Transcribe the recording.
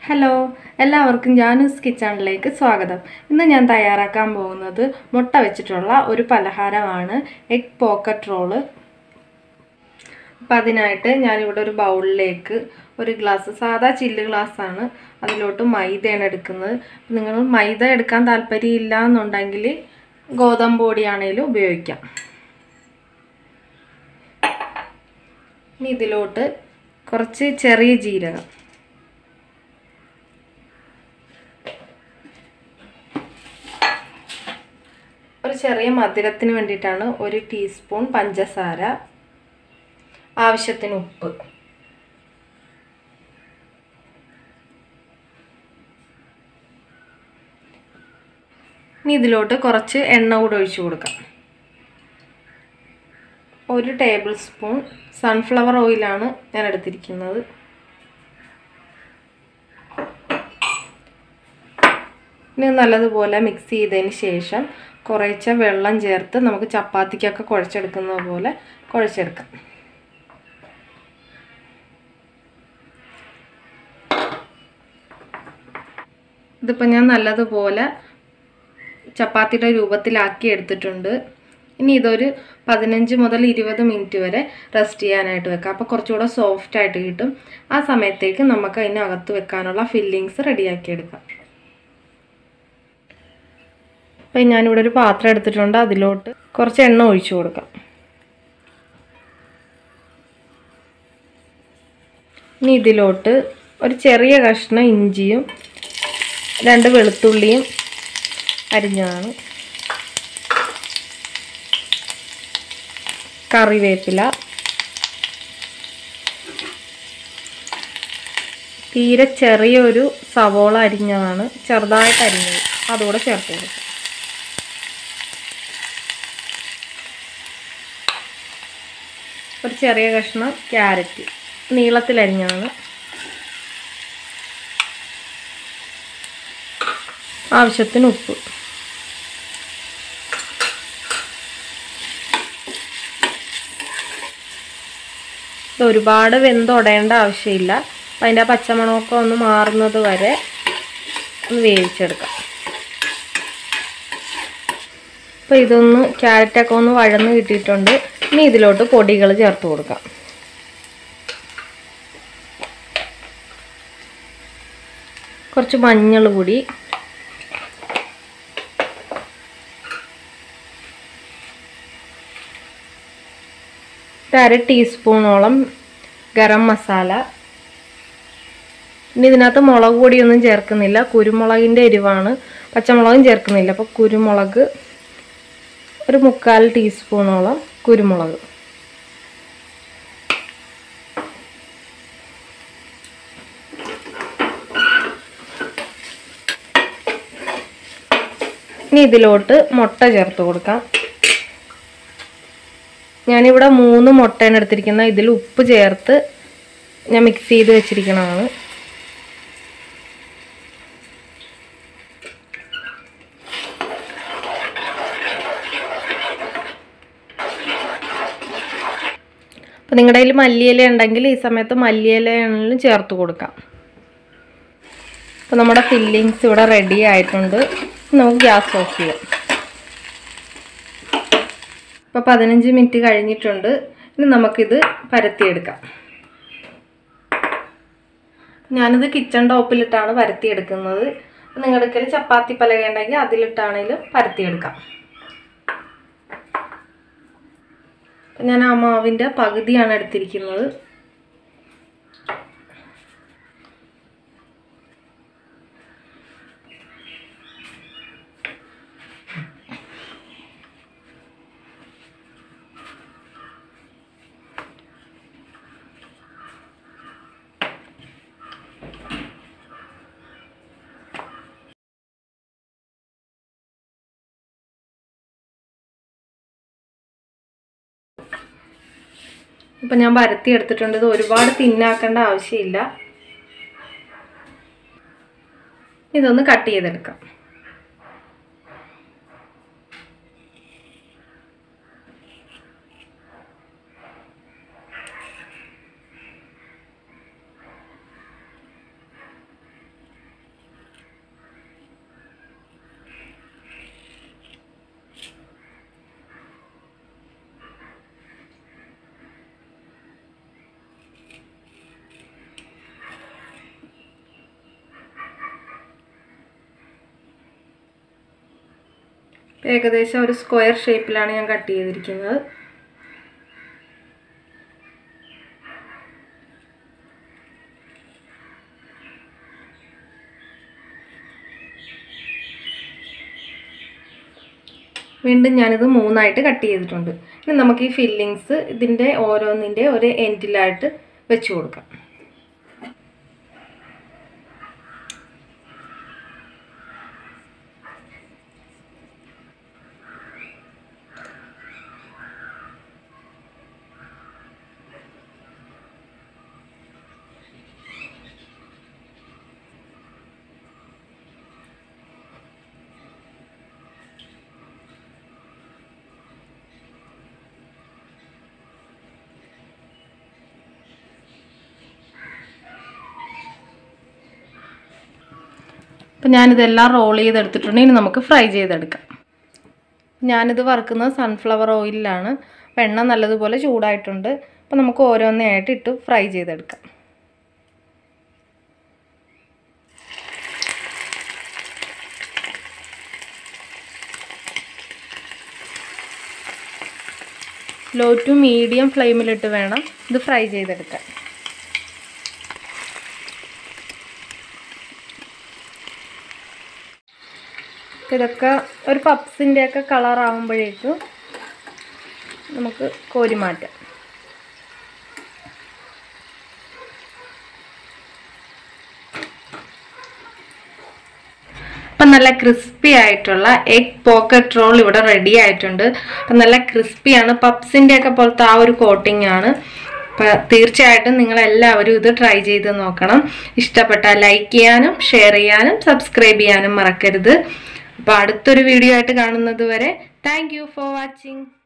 hello എല്ലാവർക്കും Janus കിച്ചണിലേക്ക് സ്വാഗതം ഇന്ന് ഞാൻ തയ്യാറാക്കാൻ പോകുന്നത് മുട്ട വെച്ചിട്ടുള്ള ഒരു പലഹാരമാണ് എഗ് പോക്കറ്റ് റോള് അപ്പം അതിനായിട്ട് ഞാനിവിടെ ഒരു ബൗളിലേക്ക് ഒരു ഗ്ലാസ് സാധാ ചില്ല് ഗ്ലാസ്സാണ് അതിലോട്ട് മൈദയാണ് എടുക്കുന്നത് നിങ്ങൾ മൈദ എടുക്കാൻ താല്പര്യമില്ല എന്നുണ്ടെങ്കിൽ ഗോതമ്പ് പൊടിയാണേലും ഉപയോഗിക്കാം ഇനി ഇതിലോട്ട് കുറച്ച് ചെറിയ ജീരകം ഒരു ചെറിയ മധുരത്തിന് വേണ്ടിയിട്ടാണ് ഒരു ടീസ്പൂൺ പഞ്ചസാര ആവശ്യത്തിന് ഉപ്പ് ഇനി ഇതിലോട്ട് കുറച്ച് എണ്ണ കൂടെ ഒഴിച്ചു കൊടുക്കാം ഒരു ടേബിൾ സ്പൂൺ സൺഫ്ലവർ ഓയിലാണ് ഞാൻ എടുത്തിരിക്കുന്നത് ഇനി നല്ലതുപോലെ മിക്സ് ചെയ്തതിന് ശേഷം കുറേശ്ശെ വെള്ളം ചേർത്ത് നമുക്ക് ചപ്പാത്തിക്കൊക്കെ കുഴച്ചെടുക്കുന്നത് പോലെ കുഴച്ചെടുക്കാം ഇതിപ്പോൾ ഞാൻ നല്ലതുപോലെ ചപ്പാത്തിയുടെ രൂപത്തിലാക്കി എടുത്തിട്ടുണ്ട് ഇനി ഇതൊരു പതിനഞ്ച് മുതൽ ഇരുപത് മിനിറ്റ് വരെ റെസ്റ്റ് ചെയ്യാനായിട്ട് വെക്കാം അപ്പോൾ കുറച്ചുകൂടെ സോഫ്റ്റ് ആയിട്ട് കിട്ടും ആ സമയത്തേക്ക് നമുക്ക് അതിനകത്ത് വെക്കാനുള്ള ഫില്ലിങ്സ് റെഡിയാക്കി എടുക്കാം അപ്പം ഞാനിവിടെ ഒരു പാത്രം എടുത്തിട്ടുണ്ട് അതിലോട്ട് കുറച്ച് എണ്ണ ഒഴിച്ചു കൊടുക്കാം ഇനി ഇതിലോട്ട് ഒരു ചെറിയ കഷ്ണം ഇഞ്ചിയും രണ്ട് വെളുത്തുള്ളിയും അരിഞ്ഞതാണ് കറിവേപ്പില തീരെ ചെറിയൊരു സവോള അരിഞ്ഞതാണ് ചെറുതായിട്ട് അരിഞ്ഞത് അതുകൂടെ ചേർത്ത് കൊടുക്കാം ഒരു ചെറിയ കഷ്ണം ക്യാരറ്റ് നീളത്തിലരിഞ്ഞതാണ് ആവശ്യത്തിന് ഉപ്പ് ഇത് ഒരുപാട് വെന്തുടയേണ്ട ആവശ്യമില്ല അപ്പം അതിൻ്റെ ആ പച്ചമണമൊക്കെ ഒന്ന് മാറുന്നത് വരെ ഒന്ന് വേവിച്ചെടുക്കാം അപ്പോൾ ഇതൊന്ന് ക്യാരറ്റൊക്കെ ഒന്ന് വഴന്ന് കിട്ടിയിട്ടുണ്ട് ഇനി ഇതിലോട്ട് പൊടികൾ ചേർത്ത് കൊടുക്കാം കുറച്ച് മഞ്ഞൾ പൊടി അര ടീസ്പൂണോളം ഗരം മസാല ഇനി ഇതിനകത്ത് മുളക് പൊടിയൊന്നും ചേർക്കുന്നില്ല കുരുമുളകിൻ്റെ എരിവാണ് പച്ചമുളകും ചേർക്കുന്നില്ല അപ്പോൾ കുരുമുളക് ഒരു മുക്കാൽ ടീസ്പൂണോളം കുരുമുളക് ഇനി ഇതിലോട്ട് മുട്ട ചേർത്ത് കൊടുക്കാം ഞാനിവിടെ മൂന്ന് മുട്ടയാണ് എടുത്തിരിക്കുന്നത് ഇതിൽ ഉപ്പ് ചേർത്ത് ഞാൻ മിക്സ് ചെയ്ത് വെച്ചിരിക്കണതാണ് അപ്പോൾ നിങ്ങളുടെ കയ്യിൽ മല്ലിയില ഉണ്ടെങ്കിൽ ഈ സമയത്ത് മല്ലിയിലയാണെങ്കിലും ചേർത്ത് കൊടുക്കാം അപ്പോൾ നമ്മുടെ ഫില്ലിങ്സ് ഇവിടെ റെഡി ആയിട്ടുണ്ട് നമുക്ക് ഗ്യാസ് ഓഫ് ചെയ്യാം ഇപ്പോൾ പതിനഞ്ച് മിനിറ്റ് കഴിഞ്ഞിട്ടുണ്ട് ഇനി നമുക്കിത് പരത്തിയെടുക്കാം ഞാനിത് കിച്ചൺ ടോപ്പിലിട്ടാണ് പരത്തിയെടുക്കുന്നത് നിങ്ങളുടെ കയ്യിൽ ചപ്പാത്തി പലക ഉണ്ടെങ്കിൽ അതിലിട്ടാണെങ്കിലും പരത്തിയെടുക്കാം ഞാൻ ആ മാവിൻ്റെ പകുതിയാണ് എടുത്തിരിക്കുന്നത് ഇപ്പം ഞാൻ പരത്തി എടുത്തിട്ടുണ്ട് ഇത് ഒരുപാട് തിന്നാക്കേണ്ട ആവശ്യമില്ല ഇതൊന്ന് കട്ട് ചെയ്തെടുക്കാം ഏകദേശം ഒരു സ്ക്വയർ ഷേപ്പിലാണ് ഞാൻ കട്ട് ചെയ്തിരിക്കുന്നത് വീണ്ടും ഞാനിത് മൂന്നായിട്ട് കട്ട് ചെയ്തിട്ടുണ്ട് ഇനി നമുക്ക് ഈ ഫില്ലിങ്സ് ഇതിൻ്റെ ഓരോന്നിൻ്റെ ഒരു എൻഡിലായിട്ട് വെച്ച് കൊടുക്കാം അപ്പം ഞാനിതെല്ലാം റോൾ ചെയ്തെടുത്തിട്ടുണ്ട് ഇനി നമുക്ക് ഫ്രൈ ചെയ്തെടുക്കാം ഞാനിത് വറുക്കുന്നത് സൺഫ്ലവർ ഓയിലിലാണ് അപ്പം എണ്ണ നല്ലതുപോലെ ചൂടായിട്ടുണ്ട് അപ്പം നമുക്ക് ഓരോന്നായിട്ട് ഇട്ട് ഫ്രൈ ചെയ്തെടുക്കാം ലോ ടു മീഡിയം ഫ്ലെയിമിലിട്ട് വേണം ഇത് ഫ്രൈ ചെയ്തെടുക്കാൻ ഇതൊക്കെ ഒരു പപ്സിൻ്റെ ഒക്കെ കളർ ആകുമ്പോഴേക്കും നമുക്ക് കോരി മാറ്റാം അപ്പം നല്ല ക്രിസ്പി ആയിട്ടുള്ള എഗ് പോക്കറ്റ് റോൾ ഇവിടെ റെഡി ആയിട്ടുണ്ട് അപ്പം നല്ല ക്രിസ്പിയാണ് പപ്സിൻ്റെ ഒക്കെ പോലത്തെ ആ ഒരു കോട്ടിംഗ് ആണ് അപ്പം തീർച്ചയായിട്ടും നിങ്ങൾ എല്ലാവരും ഇത് ട്രൈ ചെയ്ത് നോക്കണം ഇഷ്ടപ്പെട്ടാൽ ലൈക്ക് ചെയ്യാനും ഷെയർ ചെയ്യാനും സബ്സ്ക്രൈബ് ചെയ്യാനും മറക്കരുത് അപ്പോൾ അടുത്തൊരു വീഡിയോ ആയിട്ട് കാണുന്നത് വരെ താങ്ക് യു ഫോർ വാച്ചിങ്